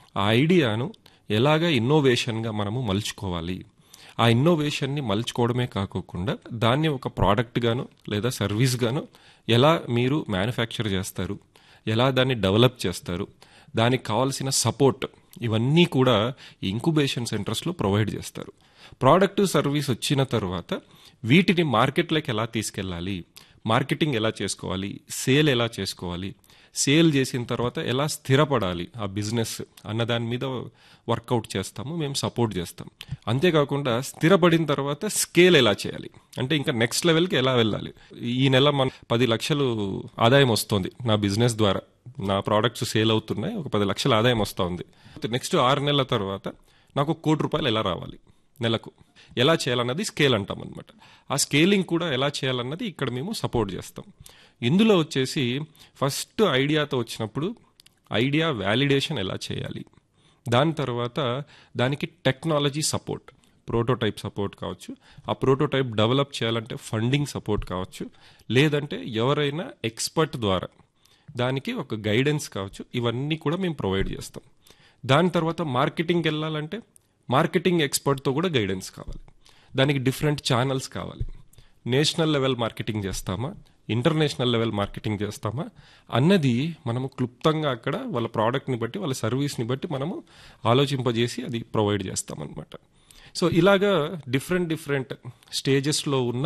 ఆ ఐడియాను ఎలాగ ఇన్నోవేషన్గా మనము మలుచుకోవాలి ఆ ఇన్నోవేషన్ని మలుచుకోవడమే కాకోకుండా దాన్ని ఒక ప్రోడక్ట్ గాను లేదా సర్వీస్ గాను ఎలా మీరు మ్యానుఫ్యాక్చర్ చేస్తారు ఎలా దాన్ని డెవలప్ చేస్తారు దానికి కావాల్సిన సపోర్ట్ ఇవన్నీ కూడా ఇంకుబేషన్ సెంటర్స్లో ప్రొవైడ్ చేస్తారు ప్రోడక్ట్ సర్వీస్ వచ్చిన తర్వాత వీటిని మార్కెట్లోకి ఎలా తీసుకెళ్ళాలి మార్కెటింగ్ ఎలా చేసుకోవాలి సేల్ ఎలా చేసుకోవాలి సేల్ చేసిన తర్వాత ఎలా స్థిరపడాలి ఆ బిజినెస్ అన్న దాని మీద వర్కౌట్ చేస్తాము మేము సపోర్ట్ చేస్తాం అంతేకాకుండా స్థిరపడిన తర్వాత స్కేల్ ఎలా చేయాలి అంటే ఇంకా నెక్స్ట్ లెవెల్కి ఎలా వెళ్ళాలి ఈ నెల మన పది లక్షలు ఆదాయం వస్తుంది నా బిజినెస్ ద్వారా నా ప్రోడక్ట్స్ సేల్ అవుతున్నాయి ఒక పది లక్షల ఆదాయం వస్తుంది నెక్స్ట్ ఆరు నెలల తర్వాత నాకు ఒక కోటి రూపాయలు ఎలా రావాలి నెలకు ఎలా చేయాలన్నది స్కేల్ అంటాం అనమాట ఆ స్కేలింగ్ కూడా ఎలా చేయాలన్నది ఇక్కడ మేము సపోర్ట్ చేస్తాం ఇందులో వచ్చేసి ఫస్ట్ ఐడియాతో వచ్చినప్పుడు ఐడియా వ్యాలిడేషన్ ఎలా చేయాలి దాని తర్వాత దానికి టెక్నాలజీ సపోర్ట్ ప్రోటోటైప్ సపోర్ట్ కావచ్చు ఆ ప్రోటోటైప్ డెవలప్ చేయాలంటే ఫండింగ్ సపోర్ట్ కావచ్చు లేదంటే ఎవరైనా ఎక్స్పర్ట్ ద్వారా దానికి ఒక గైడెన్స్ కావచ్చు ఇవన్నీ కూడా మేము ప్రొవైడ్ చేస్తాం దాని తర్వాత మార్కెటింగ్కి వెళ్ళాలంటే మార్కెటింగ్ ఎక్స్పర్ట్తో కూడా గైడెన్స్ కావాలి దానికి డిఫరెంట్ ఛానల్స్ కావాలి నేషనల్ లెవెల్ మార్కెటింగ్ చేస్తామా ఇంటర్నేషనల్ లెవెల్ మార్కెటింగ్ చేస్తామా అన్నది మనము క్లుప్తంగా అక్కడ వాళ్ళ ప్రోడక్ట్ని బట్టి వాళ్ళ సర్వీస్ని బట్టి మనము ఆలోచింపజేసి అది ప్రొవైడ్ చేస్తామన్నమాట సో ఇలాగా డిఫరెంట్ డిఫరెంట్ స్టేజెస్లో ఉన్న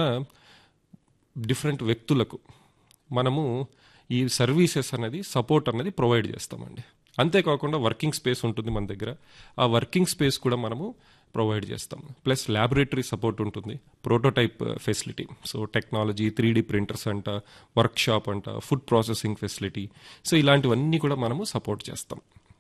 డిఫరెంట్ వ్యక్తులకు మనము ఈ సర్వీసెస్ అనేది సపోర్ట్ అనేది ప్రొవైడ్ చేస్తామండి అంతేకాకుండా వర్కింగ్ స్పేస్ ఉంటుంది మన దగ్గర ఆ వర్కింగ్ స్పేస్ కూడా మనము ప్రొవైడ్ చేస్తాం ప్లస్ ల్యాబొరేటరీ సపోర్ట్ ఉంటుంది prototype facility so technology three D printers అంట వర్క్ షాప్ అంట ఫుడ్ ప్రాసెసింగ్ ఫెసిలిటీ సో ఇలాంటివన్నీ కూడా మనము సపోర్ట్ చేస్తాం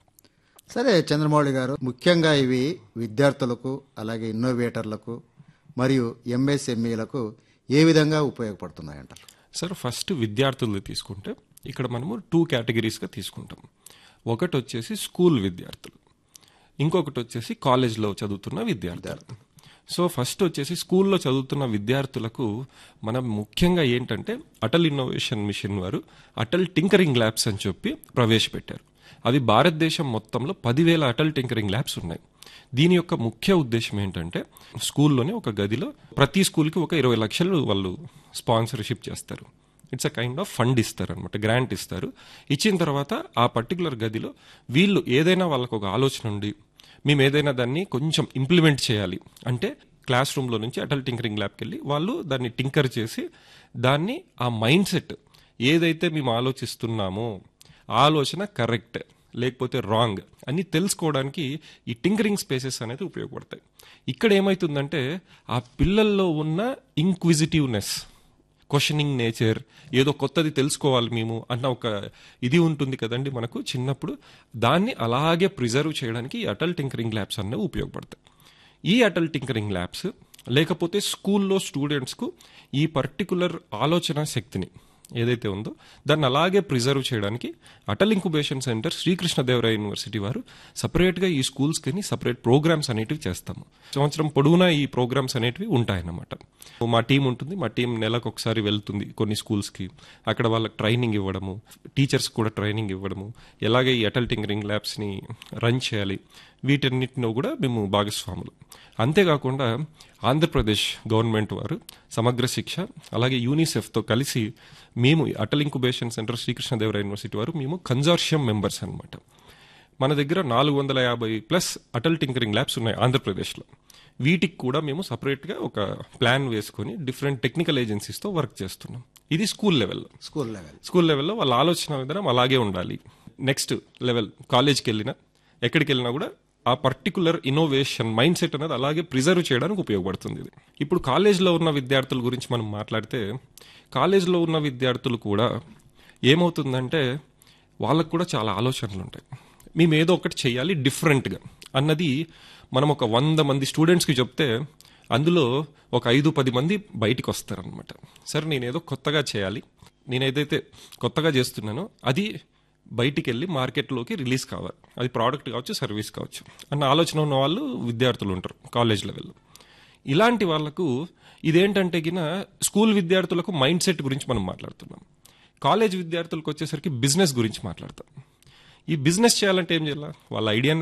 సరే చంద్రమౌళి గారు ముఖ్యంగా ఇవి విద్యార్థులకు అలాగే ఇన్నోవేటర్లకు మరియు ఎంఎస్ఎంఈలకు ఏ విధంగా ఉపయోగపడుతున్నాయంటారు సార్ ఫస్ట్ విద్యార్థులు తీసుకుంటే ఇక్కడ మనము టూ కేటగిరీస్గా తీసుకుంటాం ఒకటి వచ్చేసి స్కూల్ విద్యార్థులు ఇంకొకటి వచ్చేసి కాలేజ్లో చదువుతున్న విద్యార్థులు సో ఫస్ట్ వచ్చేసి స్కూల్లో చదువుతున్న విద్యార్థులకు మనం ముఖ్యంగా ఏంటంటే అటల్ ఇన్నోవేషన్ మిషన్ వారు అటల్ టింకరింగ్ ల్యాబ్స్ అని చెప్పి ప్రవేశపెట్టారు అవి భారతదేశం మొత్తంలో పదివేల అటల్ టింకరింగ్ ల్యాబ్స్ ఉన్నాయి దీని యొక్క ముఖ్య ఉద్దేశం ఏంటంటే స్కూల్లోనే ఒక గదిలో ప్రతి స్కూల్కి ఒక ఇరవై లక్షలు వాళ్ళు స్పాన్సర్షిప్ చేస్తారు it's a kind of fund ఇస్తారు అనమాట గ్రాంట్ ఇస్తారు ఇచ్చిన తర్వాత ఆ పర్టికులర్ గదిలో వీళ్ళు ఏదైనా వాళ్ళకు ఒక ఆలోచన ఉండి మేము ఏదైనా దాన్ని కొంచెం ఇంప్లిమెంట్ చేయాలి అంటే క్లాస్ రూమ్లో నుంచి అటల్ టింకరింగ్ ల్యాబ్కి వెళ్ళి వాళ్ళు దాన్ని టింకర్ చేసి దాన్ని ఆ మైండ్ సెట్ ఏదైతే మేము ఆలోచిస్తున్నామో ఆలోచన కరెక్ట్ లేకపోతే రాంగ్ అని తెలుసుకోవడానికి ఈ టింకరింగ్ స్పేసెస్ అనేది ఉపయోగపడతాయి ఇక్కడ ఏమవుతుందంటే ఆ పిల్లల్లో ఉన్న ఇంక్విజిటివ్నెస్ క్వశ్చనింగ్ నేచర్ ఏదో కొత్తది తెలుసుకోవాలి మేము అన్న ఒక ఇది ఉంటుంది కదండి మనకు చిన్నప్పుడు దాన్ని అలాగే ప్రిజర్వ్ చేయడానికి ఈ అటల్ టింకరింగ్ ల్యాబ్స్ అనేవి ఉపయోగపడతాయి ఈ అటల్ టింకరింగ్ ల్యాబ్స్ లేకపోతే స్కూల్లో స్టూడెంట్స్కు ఈ పర్టికులర్ ఆలోచన శక్తిని ఏదైతే ఉందో దాన్ని అలాగే ప్రిజర్వ్ చేయడానికి Atal incubation centre Srikrishnadevaraya university వారు సపరేట్గా ఈ స్కూల్స్కి సపరేట్ ప్రోగ్రామ్స్ అనేటివి చేస్తాము సంవత్సరం పొడవునా ఈ ప్రోగ్రామ్స్ అనేటివి ఉంటాయన్నమాట మా టీం ఉంటుంది మా టీం నెలకు ఒకసారి వెళ్తుంది కొన్ని స్కూల్స్కి అక్కడ వాళ్ళకి ట్రైనింగ్ ఇవ్వడము టీచర్స్ కూడా ట్రైనింగ్ ఇవ్వడము ఎలాగే ఈ అటల్ టింకరింగ్ ల్యాబ్స్ని రన్ చేయాలి వీటన్నిటిలో కూడా మేము భాగస్వాములు అంతేకాకుండా ఆంధ్రప్రదేశ్ గవర్నమెంట్ వారు సమగ్ర శిక్ష అలాగే యూనిసెఫ్తో కలిసి మేము Atal incubation centre Srikrishnadevaraya university వారు మేము కన్జార్షియం మెంబర్స్ అనమాట మన దగ్గర నాలుగు వందల యాభై ప్లస్ అటల్ టింకరింగ్ ల్యాబ్స్ ఉన్నాయి ఆంధ్రప్రదేశ్లో వీటికి కూడా మేము సపరేట్గా ఒక ప్లాన్ వేసుకొని డిఫరెంట్ టెక్నికల్ ఏజెన్సీస్తో వర్క్ చేస్తున్నాం ఇది స్కూల్ లెవెల్లో స్కూల్ లెవెల్ స్కూల్ లెవెల్లో వాళ్ళ ఆలోచన విధానం అలాగే ఉండాలి నెక్స్ట్ లెవెల్ కాలేజ్కి వెళ్ళినా ఎక్కడికి వెళ్ళినా కూడా ఆ పర్టికులర్ ఇన్నోవేషన్ మైండ్ సెట్ అనేది అలాగే ప్రిజర్వ్ చేయడానికి ఉపయోగపడుతుంది ఇది ఇప్పుడు కాలేజ్లో ఉన్న విద్యార్థుల గురించి మనం మాట్లాడితే కాలేజ్లో ఉన్న విద్యార్థులు కూడా ఏమవుతుందంటే వాళ్ళకు కూడా చాలా ఆలోచనలు ఉంటాయి మేము ఏదో ఒకటి చేయాలి డిఫరెంట్గా అన్నది మనం ఒక వంద మంది స్టూడెంట్స్కి చెప్తే అందులో ఒక ఐదు పది మంది బయటికి వస్తారనమాట సరే నేనేదో కొత్తగా చేయాలి నేను ఏదైతే కొత్తగా చేస్తున్నానో అది బయటికి వెళ్ళి మార్కెట్లోకి రిలీజ్ కావాలి అది ప్రోడక్ట్ కావచ్చు సర్వీస్ కావచ్చు అన్న ఆలోచన ఉన్న వాళ్ళు విద్యార్థులు ఉంటారు కాలేజ్ లెవెల్లో ఇలాంటి వాళ్ళకు ఇదేంటంటే గిన స్కూల్ విద్యార్థులకు మైండ్ సెట్ గురించి మనం మాట్లాడుతున్నాం కాలేజ్ విద్యార్థులకు వచ్చేసరికి బిజినెస్ గురించి మాట్లాడతాం ఈ బిజినెస్ చేయాలంటే ఏం చేయాలి వాళ్ళ ఐడియాని